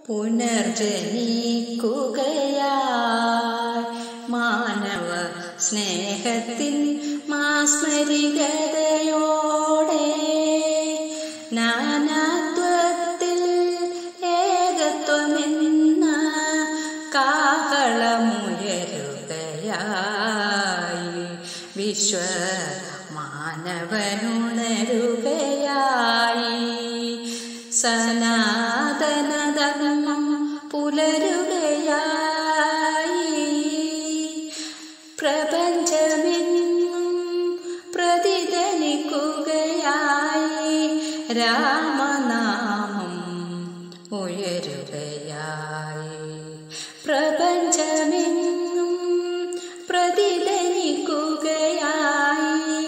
പുനർജനിക്കുകയായി മാനവ സ്നേഹത്തിൻ മാസ്മരികതയോടെ നാനാത്വത്തിൽ ഏകത്വമെന്ന കാഹളമുയരുകയായി വിശ്വ മാനവനുണരുകയായി സനാതനധർമ്മം പുലരുകയായി പ്രപഞ്ചമെങ്ങും പ്രതിധനിക്കുകയായി രാമനാമം ഉയരുകയായി പ്രപഞ്ചമെങ്ങും പ്രതിധനിക്കുകയായി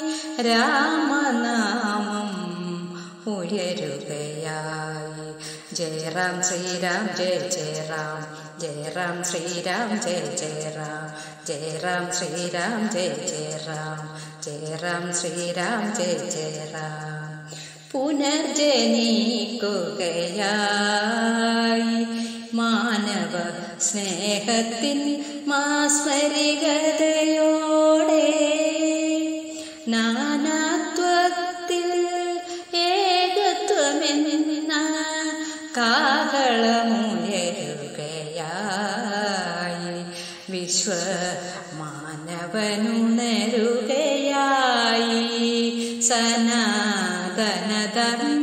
രാമനാമം ഉയരുകയായി ജയ റാം ശ്രീരാം ജയ ജയ റാം ജയ റാം ശ്രീരാം ജയ ജയ റാം ജയ റാം ശ്രീരാം ജയ ജയ റാം ജയ റാം ശ്രീരാം ജയ ജയ റാം പുനർജനിക്കുകയായി മാനവ സ്നേഹത്തിൻ മാസ്മരികതയോടെ നാനാത്വത്തിൽ ഏകത്വമെന്ന കാകളമുയരുകയായി വിശ്വ മാനവനുണരുകയായി സനാതനധർമ്മ